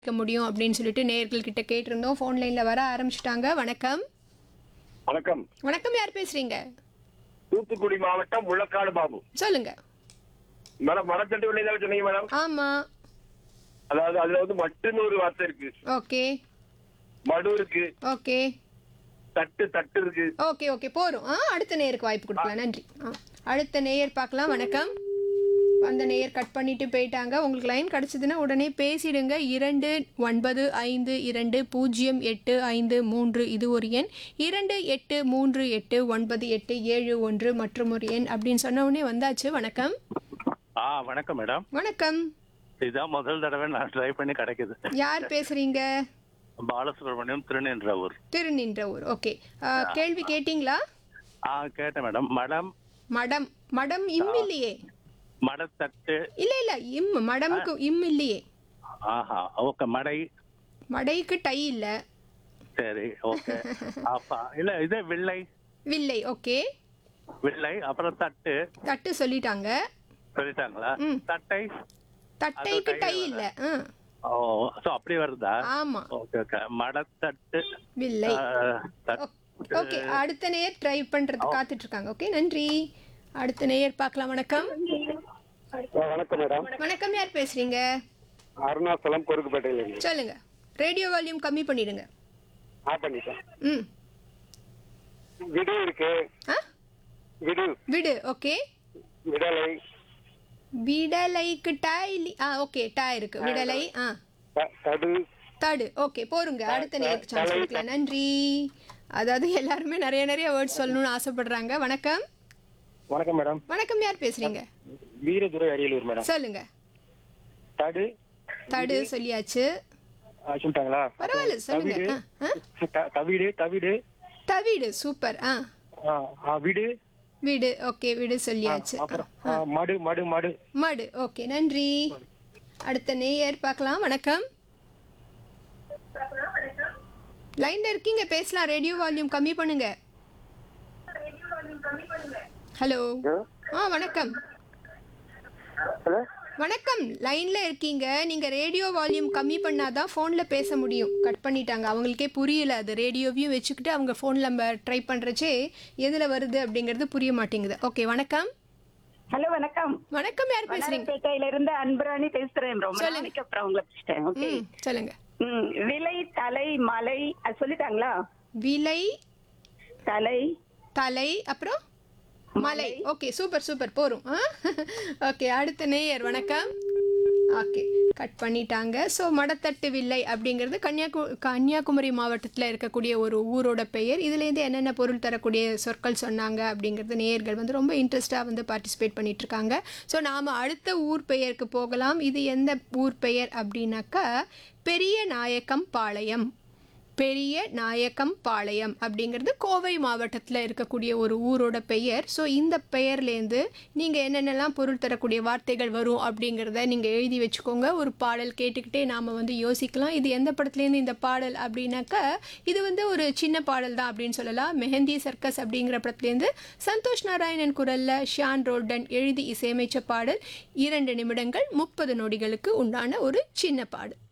இருக்க முடியும் அப்படின்னு சொல்லிட்டு நேயர்கள் கிட்ட கேட்டிருந்தோம் ஃபோன் லைன்ல வர ஆரம்பிச்சிட்டாங்க வணக்கம் வணக்கம் வணக்கம் யார் பேசுறீங்க தூத்துக்குடி மாவட்டம் முள்ளக்காடு பாபு சொல்லுங்க மேடம் மரத்தட்டு விளையாட சொன்னீங்க மேடம் ஆமா அதாவது அதுல வந்து மட்டுன்னு ஒரு வார்த்தை இருக்கு ஓகே மடு இருக்கு ஓகே தட்டு தட்டு இருக்கு ஓகே ஓகே போறோம் ஆ அடுத்த நேயருக்கு வாய்ப்பு கொடுக்கலாம் நன்றி ஆ அடுத்த நேயர் பார்க்கலாம் வணக்கம் அந்த நேயர் கட் பண்ணிட்டு போயிட்டாங்க உங்களுக்கு லைன் கிடைச்சதுன்னா உடனே பேசிடுங்க இரண்டு ஒன்பது ஐந்து இரண்டு பூஜ்ஜியம் எட்டு ஐந்து மூன்று இது ஒரு எண் இரண்டு எட்டு மூன்று எட்டு ஒன்பது எட்டு ஏழு ஒன்று மற்றும் ஒரு எண் அப்படின்னு சொன்ன உடனே வந்தாச்சு வணக்கம் ஆ வணக்கம் மேடம் வணக்கம் இதுதான் முதல் தடவை நான் ட்ரை பண்ணி கிடைக்குது யார் பேசுறீங்க பாலசுப்ரமணியம் திருநின்றவூர் திருநின்ற ஊர் ஓகே கேள்வி கேட்டிங்களா ஆ கேட்டேன் மேடம் மடம் மடம் மடம் இம் இல்லையே மடத்தட்டு இல்ல இல்ல இம் மடமுக்கு இம் இல்லையே ஆஹா ஓகே மடை மடைக்கு டை இல்ல சரி ஓகே அப்பா இல்ல இது வில்லை வில்லை ஓகே வில்லை அப்புறம் தட்டு தட்டு சொல்லிட்டாங்க சொல்லிட்டாங்களா ம். தட்டை தட்டைக்கு அது டை டை இல்ல ஆ, ஓ ஸோ அப்படி வருதா ஆமா ஓகே ஓகே மடத்தட்டு வில்லை ஆ, தட்- ஓகே அடுத்த நேயர் ட்ரை பண்றது காத்துட்டு இருக்காங்க ஓகே நன்றி அடுத்த நேயர் பார்க்கலாம் வணக்கம் வணக்கம் மேடம் வணக்கம் யார் பேசுறீங்க அருணாச்சலம் கொருக்குப்பேட்டையில இருந்து சொல்லுங்க ரேடியோ வால்யூம் கம்மி பண்ணிடுங்க ஆஃப் பண்ணிட்டேன் ம் விடு இருக்கு ஆ விடு விடு ஓகே விடலை விடலைக்கு டா இல்லி ஆ ஓகே டா இருக்கு விடலை ஆ த- தடு தடு ஓகே போருங்க அடுத்த நேருக்கு சான்ஸ் கொடுக்கலாம் நன்றி அதாவது எல்லாருமே நிறைய நிறைய வேர்ட்ஸ் சொல்லணும்னு ஆசைப்படுறாங்க வணக்கம் வணக்கம் மேடம் வணக்கம் யார் பேசுறீங்க வீரதுரை அரியலூர் மேடம் சொல்லுங்க தடு தடு சொல்லியாச்சு ஆ, சொல்லிட்டாங்களா பரவாயில்ல சொல்லுங்க ஆ, ஆ. த- தவிடு தவிடு தவிடு சூப்பர் ஆ ஆ, ஆ, விடு வீடு ஓகே வீடு சொல்லியாச்சு அப்புறம் ஆ, மடு மடு மடு மடு ஓகே நன்றி அடுத்த நேயர் பார்க்கலாம் வணக்கம் லைன்ல இருக்கீங்க பேசலாம் ரேடியோ வால்யூம் கம்மி பண்ணுங்க ஹலோ ஆ வணக்கம் வணக்கம் லைன்ல இருக்கீங்க நீங்க ரேடியோ வால்யூம் கம்மி பண்ணாதான் ஃபோன்ல பேச முடியும் கட் பண்ணிட்டாங்க அவங்களுக்கே புரியல அது ரேடியோவையும் வச்சுக்கிட்டு அவங்க ஃபோன்ல நம்ம ட்ரை பண்றச்சே எதுல வருது அப்படிங்கிறது புரிய மாட்டேங்குது ஓகே வணக்கம் ஹலோ வணக்கம் வணக்கம் யார் பேசுறீங்க பேட்டையில இருந்து அன்பராணி பேசுறேன் ரொம்ப சொல்லுங்க. நாளைக்கு அப்புறம் உங்களை பேசிட்டேன் ஓகே ம் சொல்லுங்க ம், விலை தலை மலை அது சொல்லிட்டாங்களா விலை தலை தலை அப்புறம் மலை ஓகே சூப்பர் சூப்பர் போரும் ஓகே அடுத்த நேயர் வணக்கம் ஓகே கட் பண்ணிட்டாங்க ஸோ மடத்தட்டு வில்லை அப்படிங்கிறது கன்னியாகு கன்னியாகுமரி மாவட்டத்தில் இருக்கக்கூடிய ஒரு ஊரோட பெயர் இதுலேருந்து என்னென்ன பொருள் தரக்கூடிய சொற்கள் சொன்னாங்க அப்படிங்கிறது நேயர்கள் வந்து ரொம்ப இன்ட்ரெஸ்டாக வந்து பார்ட்டிசிபேட் பண்ணிட்டு இருக்காங்க ஸோ நாம் அடுத்த ஊர் பெயருக்கு போகலாம் இது எந்த ஊர் பெயர் அப்படின்னாக்கா பெரிய நாயக்கம் பாளையம் பெரிய நாயக்கம் பாளையம் அப்படிங்கிறது கோவை மாவட்டத்தில் இருக்கக்கூடிய ஒரு ஊரோட பெயர் ஸோ இந்த பெயர்லேருந்து நீங்கள் என்னென்னலாம் பொருள் தரக்கூடிய வார்த்தைகள் வரும் அப்படிங்கிறத நீங்கள் எழுதி வச்சுக்கோங்க ஒரு பாடல் கேட்டுக்கிட்டே நாம் வந்து யோசிக்கலாம் இது எந்த படத்துலேருந்து இந்த பாடல் அப்படின்னாக்கா இது வந்து ஒரு சின்ன பாடல் தான் அப்படின்னு சொல்லலாம் மெஹந்தி சர்க்கஸ் அப்படிங்கிற படத்துலேருந்து சந்தோஷ் நாராயணன் குரலில் ஷியான் ரோல்டன் எழுதி இசையமைச்ச பாடல் இரண்டு நிமிடங்கள் முப்பது நொடிகளுக்கு உண்டான ஒரு சின்ன பாடல்